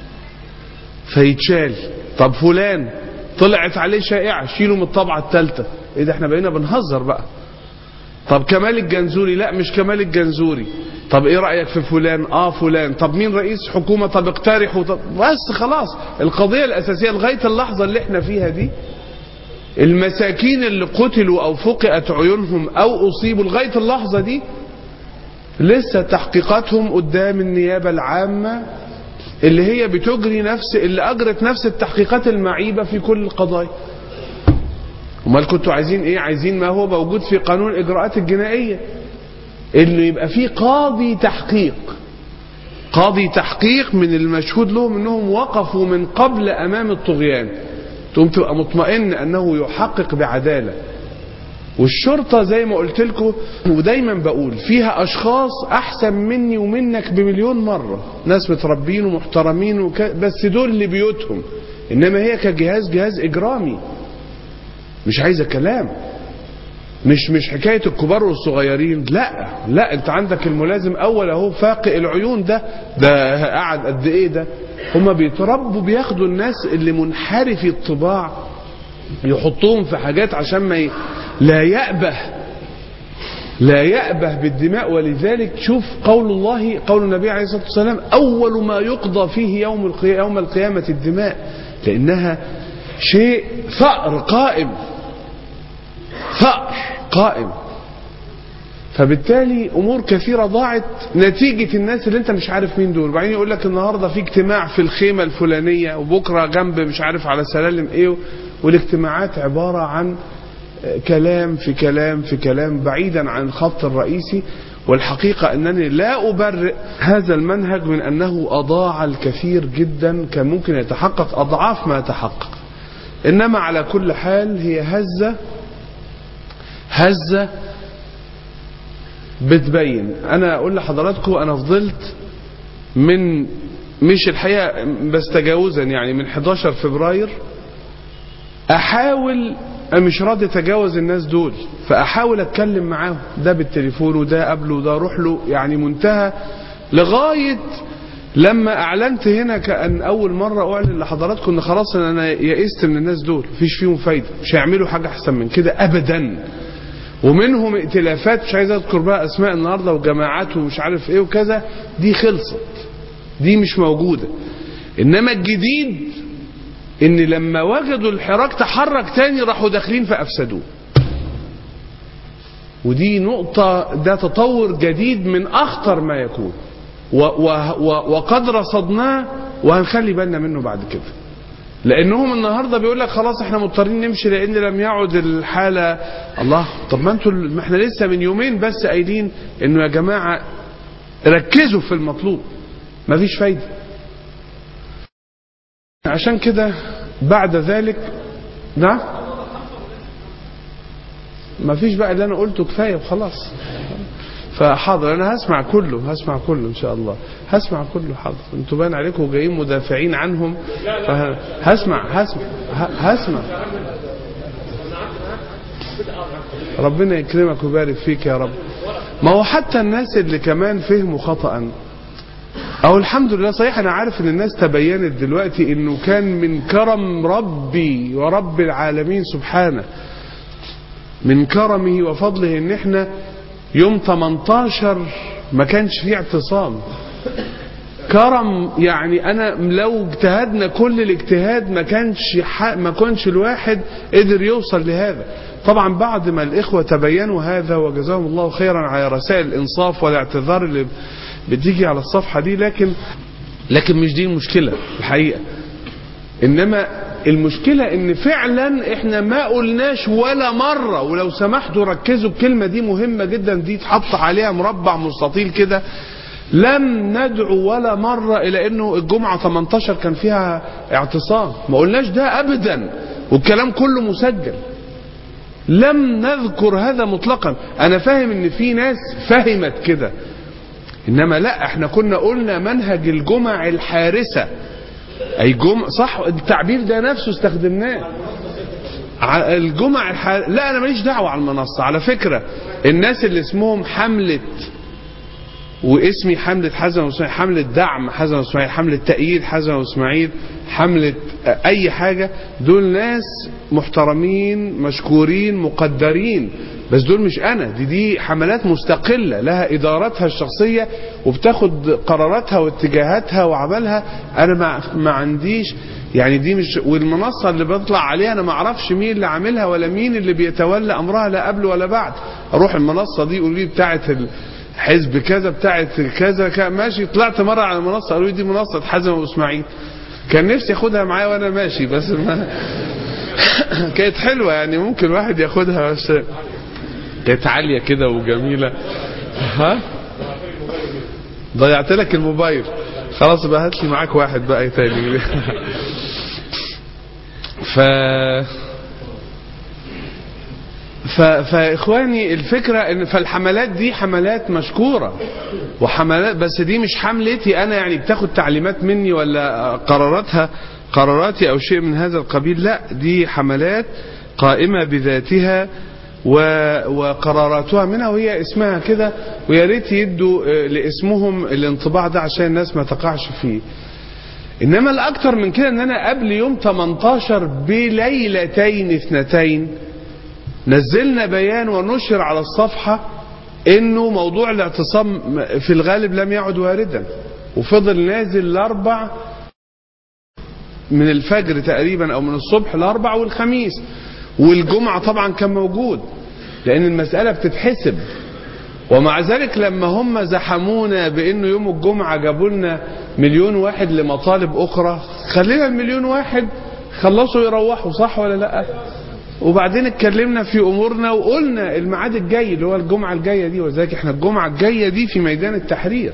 فيتشال طب فلان طلعت عليه شائعة شيله من الطبعة الثالثة ايه ده احنا بقينا بنهزر بقى طب كمال الجنزوري لا مش كمال الجنزوري طب ايه رأيك في فلان اه فلان طب مين رئيس حكومة طب اقترحوا طب بس خلاص القضية الأساسية لغاية اللحظة اللي احنا فيها دي المساكين اللي قتلوا او فقئت عيونهم او اصيبوا لغاية اللحظة دي لسه تحقيقاتهم قدام النيابة العامة اللي هي بتجري نفس اللي اجرت نفس التحقيقات المعيبة في كل القضايا امال كنتوا عايزين ايه عايزين ما هو موجود في قانون الاجراءات الجنائية انه يبقى في قاضي تحقيق قاضي تحقيق من المشهود لهم انهم وقفوا من قبل امام الطغيان تقوم تبقى مطمئن انه يحقق بعدالة والشرطة زي ما قلت لكم ودايما بقول فيها اشخاص احسن مني ومنك بمليون مرة ناس متربين ومحترمين وك... بس دول اللي بيوتهم انما هي كجهاز جهاز اجرامي مش عايزة كلام مش مش حكاية الكبار والصغيرين لا لا انت عندك الملازم اول اهو فاقئ العيون ده ده قعد قد ايه ده هما بيتربوا بياخدوا الناس اللي منحرفي الطباع يحطوهم في حاجات عشان ما ي... لا يأبه لا يأبه بالدماء ولذلك شوف قول الله قول النبي عليه الصلاة والسلام أول ما يقضى فيه يوم القيامة, يوم القيامة الدماء لأنها شيء ثأر قائم ثأر قائم فبالتالي امور كثيرة ضاعت نتيجة الناس اللي انت مش عارف مين دول وبعدين يقول لك النهاردة في اجتماع في الخيمة الفلانية وبكرة جنب مش عارف على سلالم ايه والاجتماعات عبارة عن كلام في كلام في كلام بعيدا عن الخط الرئيسي والحقيقة أنني لا أبرئ هذا المنهج من أنه أضاع الكثير جدا كان ممكن يتحقق أضعاف ما يتحقق إنما على كل حال هي هزة هزة بتبين أنا أقول لحضراتكم أنا فضلت من مش الحقيقة بس تجاوزا يعني من 11 فبراير أحاول مش راضي اتجاوز الناس دول فاحاول اتكلم معاهم ده بالتليفون وده قبله وده اروح له يعني منتهى لغايه لما اعلنت هنا كان اول مره اعلن لحضراتكم ان خلاص انا يئست من الناس دول مفيش فيهم فايده مش هيعملوا حاجه احسن من كده ابدا ومنهم ائتلافات مش عايز اذكر بقى اسماء النهارده وجماعات ومش عارف ايه وكذا دي خلصت دي مش موجوده انما الجديد ان لما وجدوا الحراك تحرك تاني راحوا داخلين فافسدوه ودي نقطة ده تطور جديد من أخطر ما يكون و و و وقد رصدناه وهنخلي بالنا منه بعد كده لأنهم النهاردة بيقول لك خلاص احنا مضطرين نمشي لأن لم يعد الحالة الله طب ما انتوا ما احنا لسه من يومين بس قايلين انه يا جماعة ركزوا في المطلوب مفيش فايدة عشان كده بعد ذلك نعم ما فيش بقى اللي انا قلته كفايه وخلاص فحاضر انا هسمع كله هسمع كله ان شاء الله هسمع كله حاضر انتوا باين عليكم جايين مدافعين عنهم فه- هسمع هسمع ه- هسمع ربنا يكرمك ويبارك فيك يا رب ما هو حتى الناس اللي كمان فهموا خطأ أو الحمد لله صحيح أنا عارف إن الناس تبينت دلوقتي إنه كان من كرم ربي ورب العالمين سبحانه من كرمه وفضله ان احنا يوم 18 ما كانش فيه اعتصام كرم يعني انا لو اجتهدنا كل الاجتهاد ما كانش ح- ما كانش الواحد قدر يوصل لهذا طبعا بعد ما الاخوه تبينوا هذا وجزاهم الله خيرا على رسائل الانصاف والاعتذار اللي بتيجي على الصفحه دي لكن لكن مش دي المشكله الحقيقه انما المشكلة ان فعلا احنا ما قلناش ولا مرة ولو سمحتوا ركزوا الكلمة دي مهمة جدا دي تحط عليها مربع مستطيل كده لم ندعو ولا مرة الى انه الجمعة 18 كان فيها اعتصام ما قلناش ده ابدا والكلام كله مسجل لم نذكر هذا مطلقا انا فاهم ان في ناس فهمت كده انما لا احنا كنا قلنا منهج الجمع الحارسه اي جمع صح التعبير ده نفسه استخدمناه ع- الجمع الح... لا انا ماليش دعوه على المنصه على فكره الناس اللي اسمهم حمله واسمي حملة حسن واسماعيل حملة دعم حسن واسماعيل حملة تأييد حسن واسماعيل حملة أي حاجة دول ناس محترمين مشكورين مقدرين بس دول مش أنا دي دي حملات مستقلة لها إدارتها الشخصية وبتاخد قراراتها واتجاهاتها وعملها أنا ما, ما عنديش يعني دي مش والمنصة اللي بطلع عليها أنا ما أعرفش مين اللي عاملها ولا مين اللي بيتولى أمرها لا قبل ولا بعد أروح المنصة دي يقولوا لي بتاعة ال... حزب كذا بتاعت كذا كذا ماشي طلعت مرة على المنصة قالوا لي دي منصة حزم واسماعيل كان نفسي اخدها معايا وانا ماشي بس ما كانت حلوة يعني ممكن واحد ياخدها بس كانت عالية كده وجميلة ها ضيعت لك الموبايل خلاص بقى هات لي معاك واحد بقى تاني ف ف... فاخواني الفكره ان فالحملات دي حملات مشكوره وحملات بس دي مش حملتي انا يعني بتاخد تعليمات مني ولا قراراتها قراراتي او شيء من هذا القبيل لا دي حملات قائمه بذاتها و... وقراراتها منها وهي اسمها كده ويا ريت يدوا آه، لاسمهم الانطباع ده عشان الناس ما تقعش فيه انما الاكثر من كده ان انا قبل يوم 18 بليلتين اثنتين نزلنا بيان ونشر على الصفحة انه موضوع الاعتصام في الغالب لم يعد واردا وفضل نازل الاربع من الفجر تقريبا او من الصبح الاربع والخميس والجمعة طبعا كان موجود لان المسألة بتتحسب ومع ذلك لما هم زحمونا بانه يوم الجمعة جابوا لنا مليون واحد لمطالب اخرى خلينا المليون واحد خلصوا يروحوا صح ولا لا وبعدين اتكلمنا في امورنا وقلنا الميعاد الجاي اللي هو الجمعه الجايه دي ولذلك احنا الجمعه الجايه دي في ميدان التحرير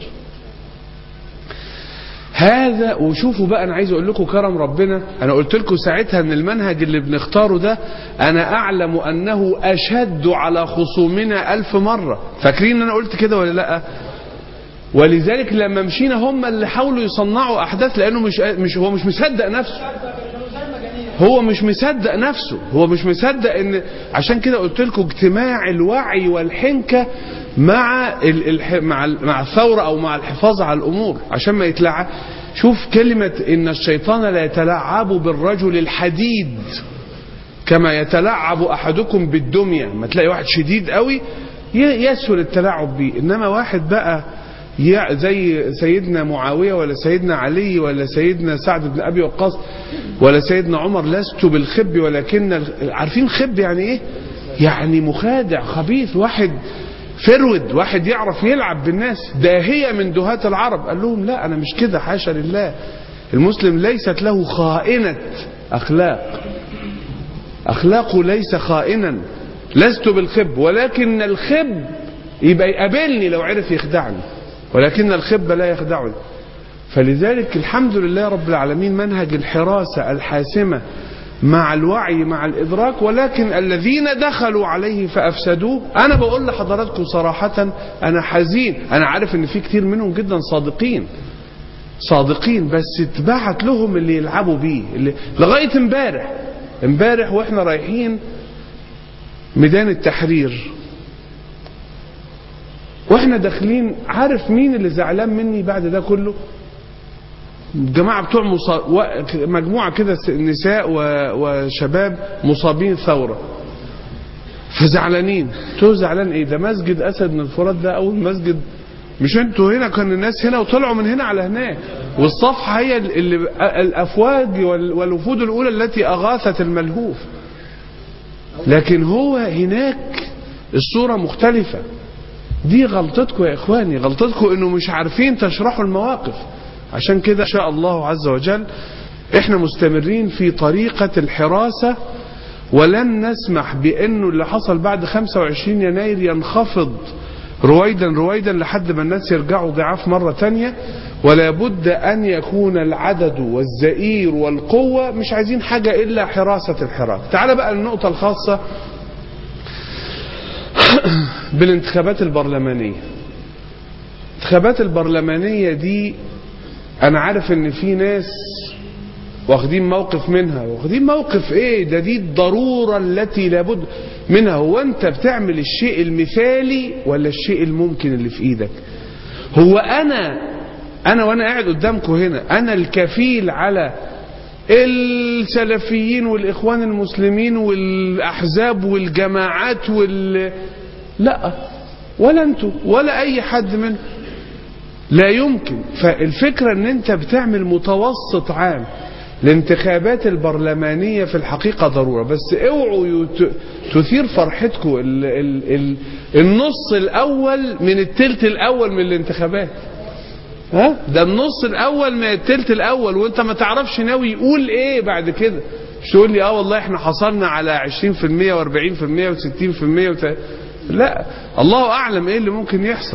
هذا وشوفوا بقى انا عايز اقول لكم كرم ربنا انا قلت لكم ساعتها ان المنهج اللي بنختاره ده انا اعلم انه اشد على خصومنا الف مره فاكرين ان انا قلت كده ولا لا ولذلك لما مشينا هم اللي حاولوا يصنعوا احداث لانه مش مش هو مش مصدق نفسه هو مش مصدق نفسه هو مش مصدق ان عشان كده قلت لكم اجتماع الوعي والحنكه مع ال الح مع ال مع الثوره او مع الحفاظ على الامور عشان ما يتلعب شوف كلمه ان الشيطان لا يتلاعب بالرجل الحديد كما يتلاعب احدكم بالدميه ما تلاقي واحد شديد قوي ي- يسهل التلاعب بيه انما واحد بقى يع- زي سيدنا معاوية ولا سيدنا علي ولا سيدنا سعد بن أبي وقاص ولا سيدنا عمر لست بالخب ولكن ال- عارفين خب يعني ايه يعني مخادع خبيث واحد فرود واحد يعرف يلعب بالناس داهية من دهاة العرب قال لهم لا أنا مش كده حاشا لله المسلم ليست له خائنة أخلاق أخلاقه ليس خائنا لست بالخب ولكن الخب يبقى يقابلني لو عرف يخدعني ولكن الخب لا يخدعني فلذلك الحمد لله رب العالمين منهج الحراسة الحاسمة مع الوعي مع الإدراك ولكن الذين دخلوا عليه فأفسدوه أنا بقول لحضراتكم صراحة أنا حزين أنا عارف إن في كتير منهم جدا صادقين صادقين بس اتبعت لهم اللي يلعبوا بيه اللي لغاية امبارح امبارح واحنا رايحين ميدان التحرير واحنا داخلين عارف مين اللي زعلان مني بعد ده كله الجماعة بتوع مصا... و... مجموعة كده س- نساء و... وشباب مصابين ثورة فزعلانين تو زعلان ايه ده مسجد اسد من الفرات ده اول مسجد مش انتوا هنا كان الناس هنا وطلعوا من هنا على هناك والصفحة هي اللي الافواج وال- والوفود الاولى التي اغاثت الملهوف لكن هو هناك الصورة مختلفة دي غلطتكم يا اخواني غلطتكم انه مش عارفين تشرحوا المواقف عشان كده ان شاء الله عز وجل احنا مستمرين في طريقة الحراسة ولن نسمح بانه اللي حصل بعد 25 يناير ينخفض رويدا رويدا لحد ما الناس يرجعوا ضعاف مرة تانية ولا بد ان يكون العدد والزئير والقوة مش عايزين حاجة الا حراسة الحراك تعال بقى النقطة الخاصة بالانتخابات البرلمانية الانتخابات البرلمانية دي انا عارف ان في ناس واخدين موقف منها واخدين موقف ايه ده دي الضرورة التي لابد منها هو انت بتعمل الشيء المثالي ولا الشيء الممكن اللي في ايدك هو انا انا وانا قاعد قدامكم هنا انا الكفيل على السلفيين والاخوان المسلمين والاحزاب والجماعات وال لا ولا انتوا ولا اي حد منهم لا يمكن فالفكرة ان انت بتعمل متوسط عام الانتخابات البرلمانية في الحقيقة ضرورة بس اوعوا يت- تثير فرحتكم ال ال ال النص الاول من التلت الاول من الانتخابات ها ده النص الاول من التلت الاول وانت ما تعرفش ناوي يقول ايه بعد كده مش تقول لي اه والله احنا حصلنا على 20% و40% و60% وت... لا الله اعلم ايه اللي ممكن يحصل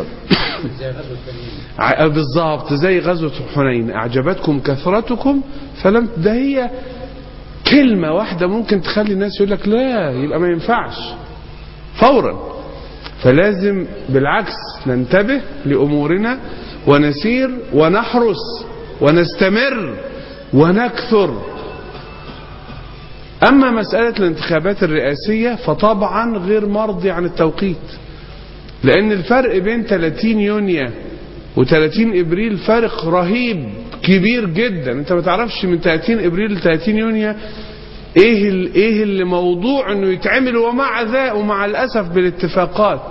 ع- بالظبط زي غزوة حنين أعجبتكم كثرتكم فلم ده هي كلمة واحدة ممكن تخلي الناس يقول لك لا يبقى ما ينفعش فورا فلازم بالعكس ننتبه لأمورنا ونسير ونحرس ونستمر ونكثر أما مسألة الانتخابات الرئاسية فطبعا غير مرضي عن التوقيت لأن الفرق بين 30 يونيو و30 ابريل فرق رهيب كبير جدا انت ما تعرفش من 30 ابريل ل 30 يونيو ايه ال- ايه اللي موضوع انه يتعمل ومع ذا ومع الاسف بالاتفاقات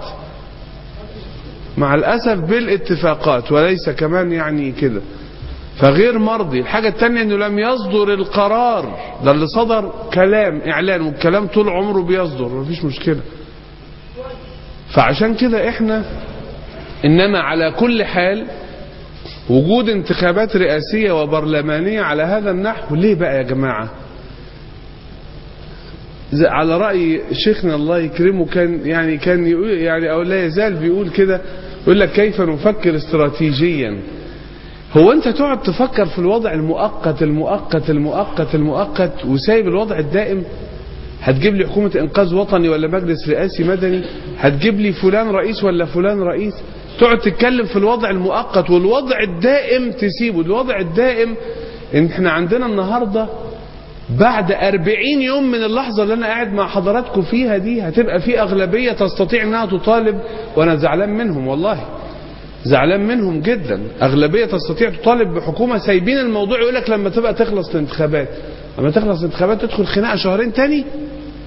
مع الاسف بالاتفاقات وليس كمان يعني كده فغير مرضي الحاجة التانية انه لم يصدر القرار ده اللي صدر كلام اعلان والكلام طول عمره بيصدر مفيش مشكلة فعشان كده احنا انما على كل حال وجود انتخابات رئاسية وبرلمانية على هذا النحو ليه بقى يا جماعة زي- على رأي شيخنا الله يكرمه كان يعني كان يقول يعني او لا يزال بيقول كده يقول لك كيف نفكر استراتيجيا هو انت تقعد تفكر في الوضع المؤقت المؤقت المؤقت المؤقت وسايب الوضع الدائم هتجيب لي حكومة انقاذ وطني ولا مجلس رئاسي مدني هتجيب لي فلان رئيس ولا فلان رئيس تقعد تتكلم في الوضع المؤقت والوضع الدائم تسيبه الوضع الدائم ان احنا عندنا النهاردة بعد أربعين يوم من اللحظة اللي أنا قاعد مع حضراتكم فيها دي هتبقى في أغلبية تستطيع أنها تطالب وأنا زعلان منهم والله زعلان منهم جدا أغلبية تستطيع تطالب بحكومة سايبين الموضوع يقول لك لما تبقى تخلص الانتخابات لما تخلص الانتخابات تدخل خناقة شهرين تاني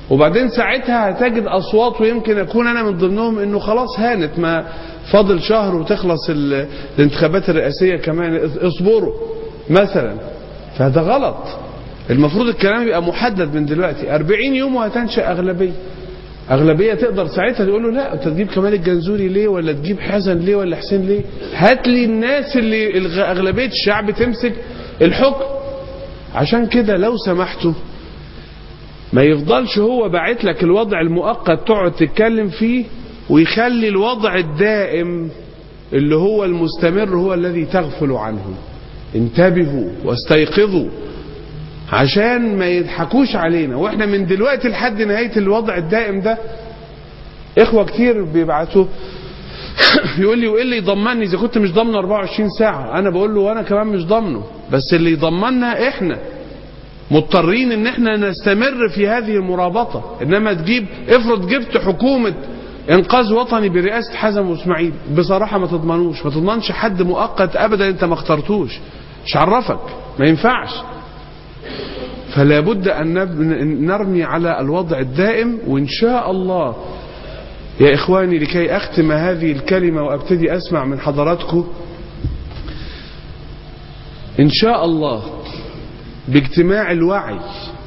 وبعدين ساعتها هتجد اصوات ويمكن اكون انا من ضمنهم انه خلاص هانت ما فاضل شهر وتخلص ال- الانتخابات الرئاسيه كمان اصبروا مثلا فهذا غلط المفروض الكلام يبقى محدد من دلوقتي 40 يوم وهتنشا اغلبيه اغلبيه تقدر ساعتها تقول له لا انت تجيب كمال الجنزوري ليه ولا تجيب حسن ليه ولا حسين ليه هات لي الناس اللي الغ- اغلبيه الشعب تمسك الحكم عشان كده لو سمحتوا ما يفضلش هو باعت لك الوضع المؤقت تقعد تتكلم فيه ويخلي الوضع الدائم اللي هو المستمر هو الذي تغفل عنه انتبهوا واستيقظوا عشان ما يضحكوش علينا واحنا من دلوقتي لحد نهاية الوضع الدائم ده اخوة كتير بيبعتوا يقول لي وايه اللي يضمني اذا كنت مش ضامنه 24 ساعة انا بقول له وانا كمان مش ضامنه بس اللي يضمننا احنا مضطرين ان احنا نستمر في هذه المرابطة انما تجيب افرض جبت حكومة انقاذ وطني برئاسة حزم واسماعيل بصراحة ما تضمنوش ما تضمنش حد مؤقت ابدا انت ما اخترتوش مش عرفك ما ينفعش فلا بد ان نب- نرمي على الوضع الدائم وان شاء الله يا اخواني لكي اختم هذه الكلمة وابتدي اسمع من حضراتكم ان شاء الله باجتماع الوعي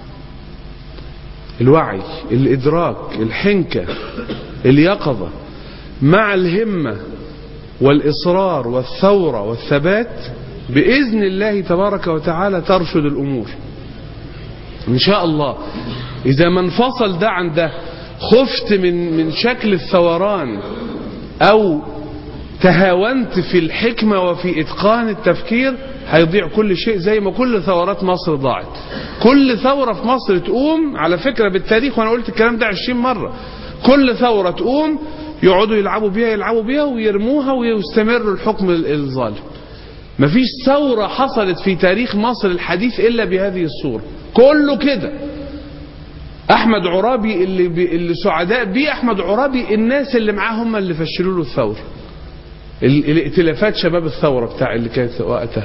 الوعي الإدراك الحنكة اليقظة مع الهمة والإصرار والثورة والثبات بإذن الله تبارك وتعالى ترشد الأمور إن شاء الله إذا ما انفصل ده عن ده خفت من من شكل الثوران أو تهاونت في الحكمة وفي إتقان التفكير هيضيع كل شيء زي ما كل ثورات مصر ضاعت كل ثورة في مصر تقوم على فكرة بالتاريخ وأنا قلت الكلام ده 20 مرة كل ثورة تقوم يقعدوا يلعبوا بيها يلعبوا بيها ويرموها ويستمر الحكم الظالم مفيش ثورة حصلت في تاريخ مصر الحديث إلا بهذه الصورة كله كده احمد عرابي اللي, بي اللي سعداء بيه احمد عرابي الناس اللي معاه هم اللي فشلوا له الثوره ال- الائتلافات شباب الثوره بتاع اللي كانت وقتها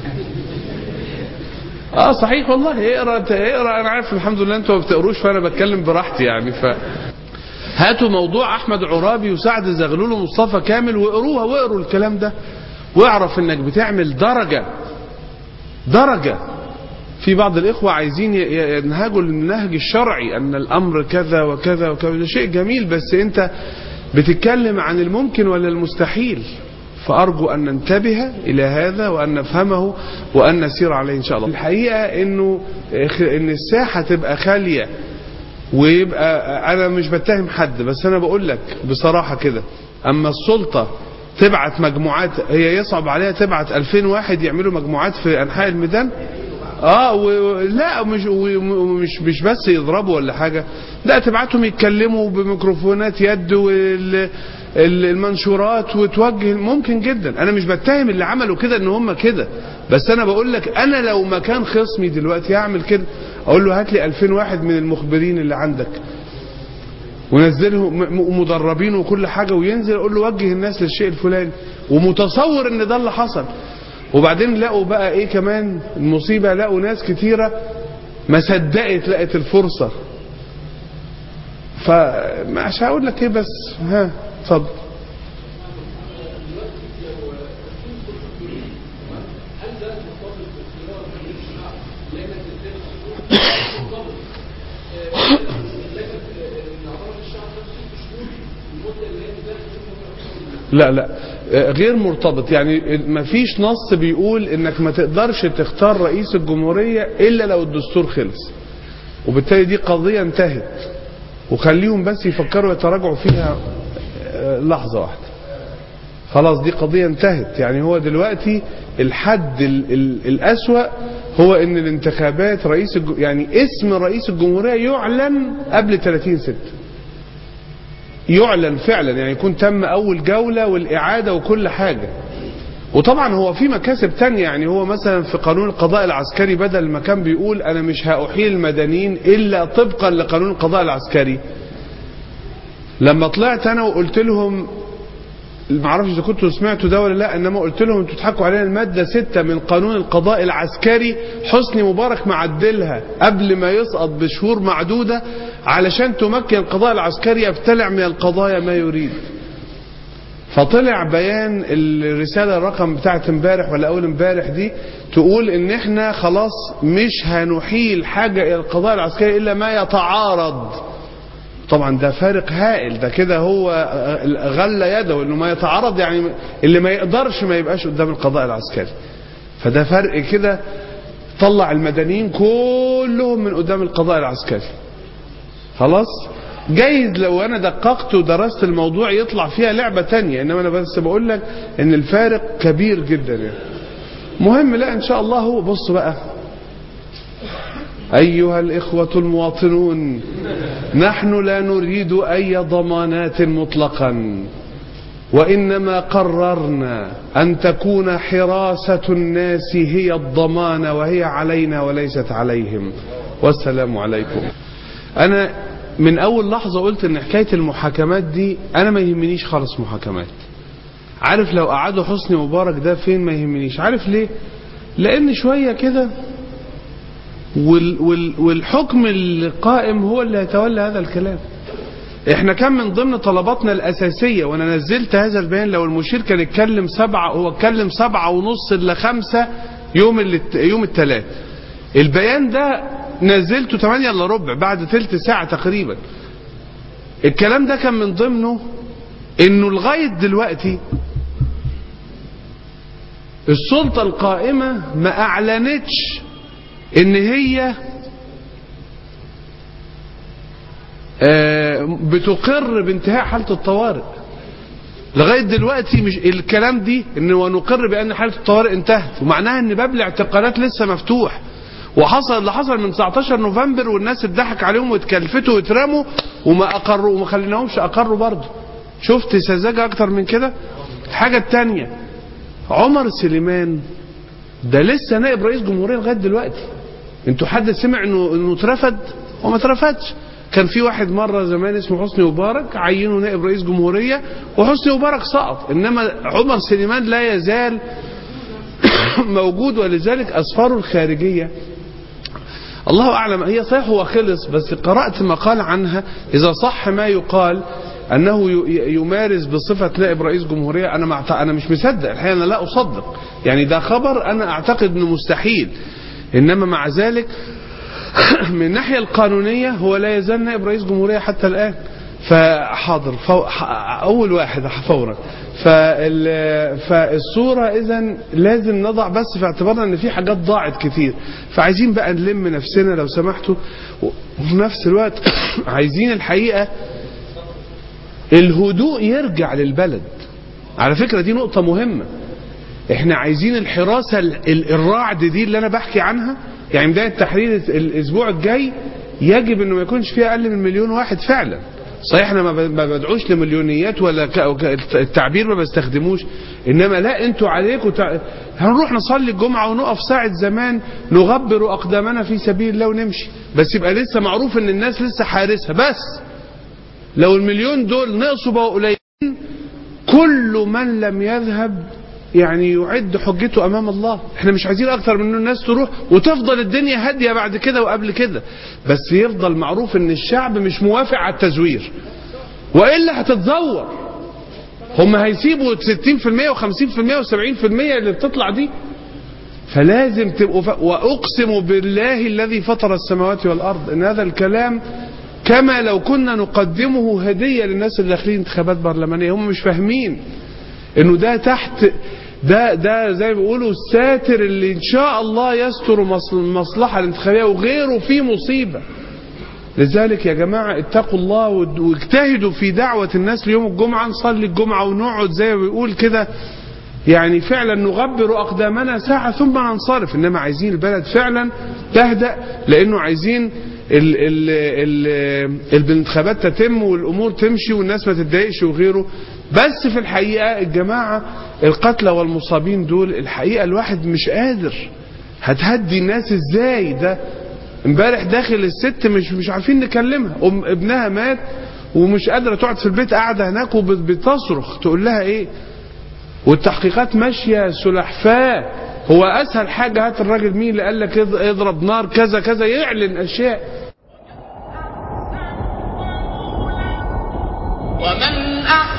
اه صحيح والله اقرا اقرا انا عارف الحمد لله انتوا ما بتقروش فانا بتكلم براحتي يعني ف هاتوا موضوع احمد عرابي وسعد زغلول ومصطفى كامل واقروها واقروا الكلام ده واعرف انك بتعمل درجه درجه في بعض الإخوة عايزين ي- ي- ينهجوا النهج الشرعي أن الأمر كذا وكذا وكذا ده شيء جميل بس أنت بتتكلم عن الممكن ولا المستحيل فأرجو أن ننتبه إلى هذا وأن نفهمه وأن نسير عليه إن شاء الله الحقيقة أنه إخ- أن الساحة تبقى خالية ويبقى أنا مش بتهم حد بس أنا بقول لك بصراحة كده أما السلطة تبعت مجموعات هي يصعب عليها تبعت 2000 واحد يعملوا مجموعات في أنحاء الميدان اه و... و- لا مش ومش مش بس يضربوا ولا حاجه لا تبعتهم يتكلموا بميكروفونات يد وال ال- المنشورات وتوجه ممكن جدا انا مش بتهم اللي عملوا كده ان هم كده بس انا بقول لك انا لو مكان خصمي دلوقتي هعمل كده اقول له هات لي 2000 واحد من المخبرين اللي عندك ونزلهم م- مدربين وكل حاجه وينزل اقول له وجه الناس للشيء الفلاني ومتصور ان ده اللي حصل وبعدين لقوا بقى ايه كمان المصيبه لقوا ناس كتيره ما صدقت لقت الفرصه فمش هقول لك ايه بس ها اتفضل لا لا آه، غير مرتبط يعني ما فيش نص بيقول انك ما تقدرش تختار رئيس الجمهورية الا لو الدستور خلص وبالتالي دي قضية انتهت وخليهم بس يفكروا يتراجعوا فيها آه، لحظة واحدة خلاص دي قضية انتهت يعني هو دلوقتي الحد ال ال الأسوأ هو ان الانتخابات رئيس الج... يعني اسم رئيس الجمهورية يعلن قبل 30 ستة يعلن فعلا يعني يكون تم اول جولة والاعادة وكل حاجة وطبعا هو في مكاسب تانية يعني هو مثلا في قانون القضاء العسكري بدل ما كان بيقول انا مش هأحيل المدنيين الا طبقا لقانون القضاء العسكري لما طلعت انا وقلت لهم ما اعرفش اذا كنتوا سمعتوا ده ولا لا انما قلت لهم انتوا تضحكوا علينا الماده 6 من قانون القضاء العسكري حسني مبارك معدلها قبل ما يسقط بشهور معدوده علشان تمكن القضاء العسكري يبتلع من القضايا ما يريد فطلع بيان الرسالة الرقم بتاعت امبارح ولا اول امبارح دي تقول ان احنا خلاص مش هنحيل حاجة الى القضاء العسكري الا ما يتعارض طبعا ده فارق هائل ده كده هو غل يده انه ما يتعارض يعني اللي ما يقدرش ما يبقاش قدام القضاء العسكري فده فرق كده طلع المدنيين كلهم من قدام القضاء العسكري خلاص جايز لو انا دققت ودرست الموضوع يطلع فيها لعبة تانية انما انا بس بقول لك ان الفارق كبير جدا يعني مهم لا ان شاء الله هو بص بقى ايها الاخوة المواطنون نحن لا نريد اي ضمانات مطلقا وانما قررنا ان تكون حراسة الناس هي الضمان وهي علينا وليست عليهم والسلام عليكم انا من اول لحظة قلت ان حكاية المحاكمات دي انا ما يهمنيش خالص محاكمات عارف لو قعدوا حسني مبارك ده فين ما يهمنيش عارف ليه لان شوية كده وال وال والحكم القائم هو اللي هيتولى هذا الكلام احنا كان من ضمن طلباتنا الاساسية وانا نزلت هذا البيان لو المشير كان اتكلم سبعة هو اتكلم سبعة ونص الا خمسة يوم الت- يوم الثلاث البيان ده نزلته 8 الا ربع بعد ثلث ساعة تقريبا الكلام ده كان من ضمنه انه لغاية دلوقتي السلطة القائمة ما اعلنتش ان هي آه، بتقر بانتهاء حالة الطوارئ لغاية دلوقتي مش الكلام دي ان ونقر بان حالة الطوارئ انتهت ومعناها ان باب الاعتقالات لسه مفتوح وحصل اللي حصل من 19 نوفمبر والناس اتضحك عليهم واتكلفتوا واترموا وما اقروا وما خليناهمش اقروا برضه شفت سذاجة اكتر من كده الحاجة التانية عمر سليمان ده لسه نائب رئيس جمهورية لغاية دلوقتي انتوا حد سمع انه انه اترفد وما اترفدش كان في واحد مرة زمان اسمه حسني مبارك عينه نائب رئيس جمهورية وحسني مبارك سقط انما عمر سليمان لا يزال موجود ولذلك اسفاره الخارجية الله اعلم هي صحيح هو خلص بس قرأت مقال عنها اذا صح ما يقال انه ي- يمارس بصفة نائب رئيس جمهورية انا ما أعت- انا مش مصدق الحقيقة انا لا اصدق يعني ده خبر انا اعتقد انه مستحيل انما مع ذلك من الناحية القانونية هو لا يزال نائب رئيس جمهورية حتى الآن فحاضر فو ح- أول واحد فورا فال- فالصورة إذا لازم نضع بس في اعتبارنا إن في حاجات ضاعت كتير فعايزين بقى نلم نفسنا لو سمحتوا وفي نفس الوقت عايزين الحقيقة الهدوء يرجع للبلد على فكرة دي نقطة مهمة احنا عايزين الحراسة ال- ال- الرعد دي اللي انا بحكي عنها يعني بداية تحرير الاسبوع الجاي يجب انه ما يكونش فيها اقل من مليون واحد فعلا صحيح انا ما ب- ما بدعوش لمليونيات ولا ك- أو ك- التعبير ما بستخدموش انما لا انتوا عليكم تع... هنروح نصلي الجمعة ونقف ساعة زمان نغبر اقدامنا في سبيل الله ونمشي بس يبقى لسه معروف ان الناس لسه حارسها بس لو المليون دول نقصوا بقوا قليلين كل من لم يذهب يعني يعد حجته امام الله احنا مش عايزين اكتر من ان الناس تروح وتفضل الدنيا هاديه بعد كده وقبل كده بس يفضل معروف ان الشعب مش موافق على التزوير والا هتتزور هم هيسيبوا 60% و50% و70% اللي بتطلع دي فلازم تبقوا ف... واقسم بالله الذي فطر السماوات والارض ان هذا الكلام كما لو كنا نقدمه هديه للناس اللي داخلين انتخابات برلمانيه هم مش فاهمين انه ده تحت ده ده زي ما بيقولوا الساتر اللي ان شاء الله يستر مصل- المصلحه الانتخابيه وغيره فيه مصيبه لذلك يا جماعة اتقوا الله واد- واجتهدوا في دعوة الناس ليوم الجمعة نصلي الجمعة ونقعد زي ما بيقول كده يعني فعلا نغبر أقدامنا ساعة ثم ننصرف إنما عايزين البلد فعلا تهدأ لأنه عايزين ال ال ال الانتخابات تتم والأمور تمشي والناس ما تتضايقش وغيره بس في الحقيقة الجماعة القتلى والمصابين دول الحقيقة الواحد مش قادر هتهدي الناس ازاي ده امبارح داخل الست مش مش عارفين نكلمها ام ابنها مات ومش قادره تقعد في البيت قاعده هناك وبتصرخ تقول لها ايه والتحقيقات ماشيه سلحفاه هو اسهل حاجه هات الراجل مين اللي قال لك اض- اضرب نار كذا كذا يعلن اشياء ومن أحسن